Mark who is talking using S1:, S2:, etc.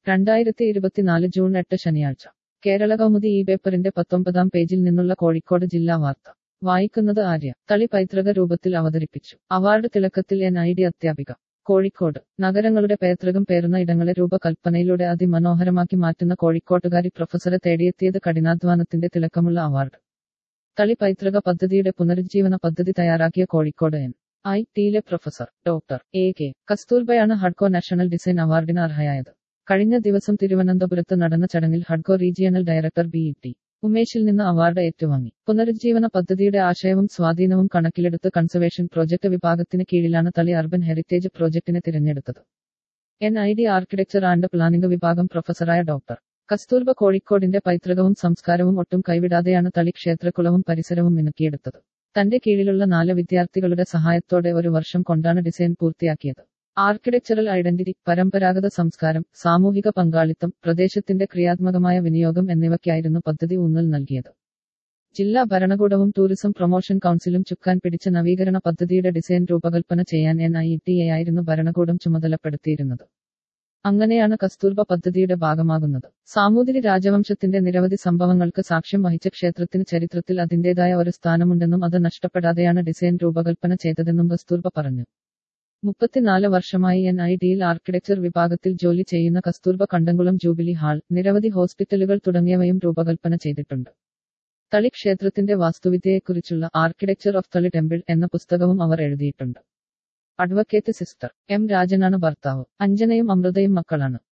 S1: രണ്ടായിരത്തി ഇരുപത്തിനാല് ജൂൺ എട്ട് ശനിയാഴ്ച കേരള കൗമുദി ഈ പേപ്പറിന്റെ പത്തൊമ്പതാം പേജിൽ നിന്നുള്ള കോഴിക്കോട് ജില്ലാ വാർത്ത വായിക്കുന്നത് ആര്യ തളി പൈതൃക രൂപത്തിൽ അവതരിപ്പിച്ചു അവാർഡ് തിളക്കത്തിൽ എൻ ഐ ഡി അധ്യാപിക കോഴിക്കോട് നഗരങ്ങളുടെ പൈതൃകം പേറുന്ന ഇടങ്ങളെ രൂപകൽപ്പനയിലൂടെ അതിമനോഹരമാക്കി മാറ്റുന്ന കോഴിക്കോട്ടുകാരി പ്രൊഫസറെ തേടിയെത്തിയത് കഠിനാധ്വാനത്തിന്റെ തിളക്കമുള്ള അവാർഡ് തളി പൈതൃക പദ്ധതിയുടെ പുനരുജ്ജീവന പദ്ധതി തയ്യാറാക്കിയ കോഴിക്കോട് എൻ ഐ ടിയിലെ പ്രൊഫസർ ഡോക്ടർ എ കെ കസ്തൂർബയാണ് ഹഡ്കോ നാഷണൽ ഡിസൈൻ അവാർഡിന് അർഹയായത് കഴിഞ്ഞ ദിവസം തിരുവനന്തപുരത്ത് നടന്ന ചടങ്ങിൽ ഹഡ്കോ റീജിയണൽ ഡയറക്ടർ ബി ടി ഉമേഷിൽ നിന്ന് അവാർഡ് ഏറ്റുവാങ്ങി പുനരുജ്ജീവന പദ്ധതിയുടെ ആശയവും സ്വാധീനവും കണക്കിലെടുത്ത് കൺസർവേഷൻ പ്രോജക്ട് വിഭാഗത്തിന് കീഴിലാണ് തളി അർബൻ ഹെറിറ്റേജ് പ്രോജക്ടിനെ തിരഞ്ഞെടുത്തത് N I D architecture and planning വിഭാഗം പ്രൊഫസറായ ഡോക്ടർ കസ്തൂർബ കോഴിക്കോടിന്റെ പൈതൃകവും സംസ്കാരവും ഒട്ടും കൈവിടാതെയാണ് തളി ക്ഷേത്രക്കുളവും പരിസരവും മിനുക്കിയെടുത്തത് തന്റെ കീഴിലുള്ള നാല് വിദ്യാർത്ഥികളുടെ സഹായത്തോടെ ഒരു വർഷം കൊണ്ടാണ് ഡിസൈൻ പൂർത്തിയാക്കിയത് ആർക്കിടെക്ചറൽ ഐഡന്റിറ്റി പരമ്പരാഗത സംസ്കാരം സാമൂഹിക പങ്കാളിത്തം പ്രദേശത്തിന്റെ ക്രിയാത്മകമായ വിനിയോഗം എന്നിവയ്ക്കായിരുന്നു പദ്ധതി ഊന്നൽ നൽകിയത് ജില്ലാ ഭരണകൂടവും ടൂറിസം പ്രൊമോഷൻ കൗൺസിലും ചുക്കാൻ പിടിച്ച നവീകരണ പദ്ധതിയുടെ ഡിസൈൻ രൂപകൽപ്പന ചെയ്യാൻ എൻ ഐ ടി എ ആയിരുന്നു ഭരണകൂടം ചുമതലപ്പെടുത്തിയിരുന്നത് അങ്ങനെയാണ് കസ്തൂർബ പദ്ധതിയുടെ ഭാഗമാകുന്നത് സാമൂതിരി രാജവംശത്തിന്റെ നിരവധി സംഭവങ്ങൾക്ക് സാക്ഷ്യം വഹിച്ച ക്ഷേത്രത്തിന് ചരിത്രത്തിൽ അതിന്റേതായ ഒരു സ്ഥാനമുണ്ടെന്നും അത് നഷ്ടപ്പെടാതെയാണ് ഡിസൈൻ രൂപകൽപ്പന ചെയ്തതെന്നും കസ്തൂർബ പറഞ്ഞു മുപ്പത്തിനാല് വർഷമായി എൻ ഐ ഡിയിൽ ആർക്കിടെക്ചർ വിഭാഗത്തിൽ ജോലി ചെയ്യുന്ന കസ്തൂർബ കണ്ടംകുളം ജൂബിലി ഹാൾ നിരവധി ഹോസ്പിറ്റലുകൾ തുടങ്ങിയവയും രൂപകൽപ്പന ചെയ്തിട്ടുണ്ട് തളി ക്ഷേത്രത്തിന്റെ വാസ്തുവിദ്യയെക്കുറിച്ചുള്ള ആർക്കിടെക്ചർ ഓഫ് തളി ടെമ്പിൾ എന്ന പുസ്തകവും അവർ എഴുതിയിട്ടുണ്ട് അഡ്വക്കേറ്റ് സിസ്റ്റർ എം രാജനാണ് ഭർത്താവ് അഞ്ജനയും അമൃതയും മക്കളാണ്